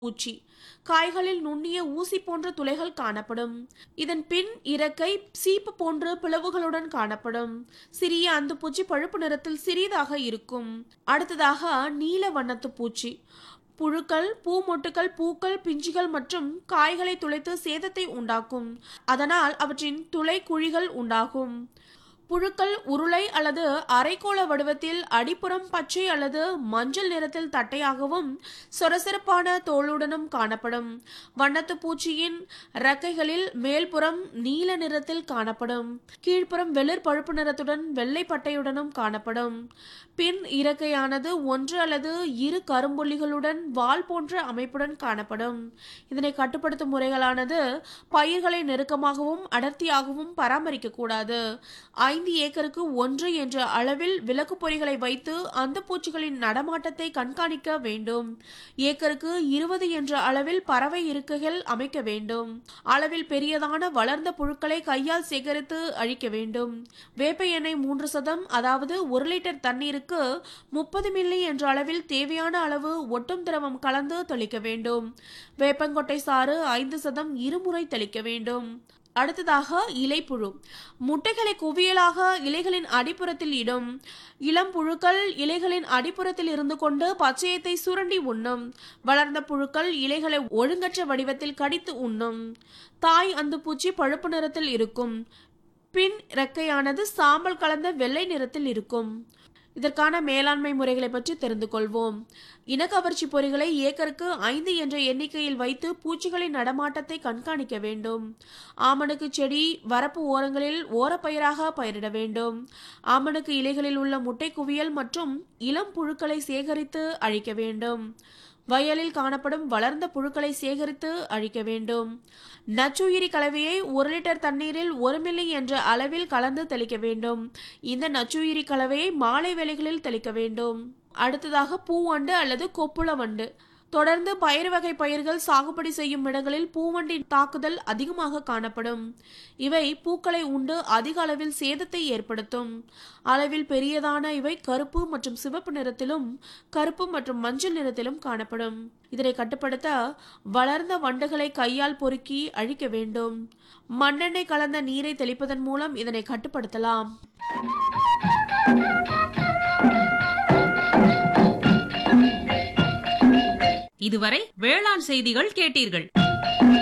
பூச்சி காய்களில் நுண்ணிய ஊசி போன்ற துளைகள் காணப்படும் இதன் பின் இறக்கை சீப்பு போன்ற பிளவுகளுடன் காணப்படும் சிறிய அந்த பூச்சி பழுப்பு நிறத்தில் சிறியதாக இருக்கும் அடுத்ததாக நீல வண்ணத்து பூச்சி புழுக்கள் பூ மொட்டுகள் பூக்கள் பிஞ்சுகள் மற்றும் காய்களை துளைத்து சேதத்தை உண்டாக்கும் அதனால் அவற்றின் துளை குழிகள் உண்டாகும் புழுக்கள் உருளை அல்லது அரைக்கோள வடிவத்தில் அடிப்புறம் பச்சை அல்லது மஞ்சள் நிறத்தில் தட்டையாகவும் சொரசொரப்பான தோலுடனும் காணப்படும் வண்ணத்து பூச்சியின் ரெக்கைகளில் மேல்புறம் நீல நிறத்தில் காணப்படும் கீழ்ப்புறம் வெளிர் பழுப்பு நிறத்துடன் வெள்ளை பட்டையுடனும் காணப்படும் பின் இறக்கையானது ஒன்று அல்லது இரு கரும்புள்ளிகளுடன் வால் போன்ற அமைப்புடன் காணப்படும் இதனை கட்டுப்படுத்தும் முறைகளானது பயிர்களை நெருக்கமாகவும் அடர்த்தியாகவும் பராமரிக்க கூடாது ஐந்து ஏக்கருக்கு ஒன்று என்ற அளவில் விளக்கு பொறிகளை வைத்து அந்த பூச்சிகளின் நடமாட்டத்தை கண்காணிக்க வேண்டும் ஏக்கருக்கு இருபது என்ற அளவில் பறவை இருக்கைகள் அமைக்க வேண்டும் அளவில் பெரியதான வளர்ந்த புழுக்களை கையால் சேகரித்து அழிக்க வேண்டும் வேப்ப எண்ணெய் மூன்று சதம் அதாவது ஒரு லிட்டர் தண்ணீருக்கு முப்பது மில்லி என்ற அளவில் தேவையான அளவு ஒட்டும் திரவம் கலந்து தெளிக்க வேண்டும் வேப்பங்கொட்டை சாறு ஐந்து சதம் இருமுறை தெளிக்க வேண்டும் அடுத்ததாக இலைப்புழு முட்டைகளை குவியலாக இலைகளின் அடிப்புறத்தில் இடும் இளம் புழுக்கள் இலைகளின் அடிப்புறத்தில் இருந்து கொண்டு பச்சையத்தை சுரண்டி உண்ணும் வளர்ந்த புழுக்கள் இலைகளை ஒழுங்கற்ற வடிவத்தில் கடித்து உண்ணும் தாய் அந்த பூச்சி பழுப்பு நிறத்தில் இருக்கும் பின் ரெக்கையானது சாம்பல் கலந்த வெள்ளை நிறத்தில் இருக்கும் இதற்கான மேலாண்மை முறைகளை பற்றி தெரிந்து கொள்வோம் இனக்கவர்ச்சி பொறிகளை ஏக்கருக்கு ஐந்து என்ற எண்ணிக்கையில் வைத்து பூச்சிகளின் நடமாட்டத்தை கண்காணிக்க வேண்டும் ஆமணக்கு செடி வரப்பு ஓரங்களில் ஓரப்பயிராக பயிரிட வேண்டும் ஆமணக்கு இலைகளில் உள்ள முட்டை குவியல் மற்றும் இளம் புழுக்களை சேகரித்து அழிக்க வேண்டும் வயலில் காணப்படும் வளர்ந்த புழுக்களை சேகரித்து அழிக்க வேண்டும் நச்சுயிரி கலவையை ஒரு லிட்டர் தண்ணீரில் ஒரு மில்லி என்ற அளவில் கலந்து தெளிக்க வேண்டும் இந்த நச்சுயிரி கலவையை மாலை வேளைகளில் தெளிக்க வேண்டும் அடுத்ததாக பூவண்டு அல்லது கொப்புள வண்டு தொடர்ந்து பயிர் வகை பயிர்கள் சாகுபடி செய்யும் இடங்களில் பூவண்டின் தாக்குதல் அதிகமாக காணப்படும் இவை பூக்களை உண்டு அதிக அளவில் சேதத்தை ஏற்படுத்தும் அளவில் பெரியதான இவை கருப்பு மற்றும் சிவப்பு நிறத்திலும் கருப்பு மற்றும் மஞ்சள் நிறத்திலும் காணப்படும் இதனை கட்டுப்படுத்த வளர்ந்த வண்டுகளை கையால் பொறுக்கி அழிக்க வேண்டும் மண்ணெண்ணெய் கலந்த நீரை தெளிப்பதன் மூலம் இதனை கட்டுப்படுத்தலாம் இதுவரை வேளாண் செய்திகள் கேட்டீர்கள்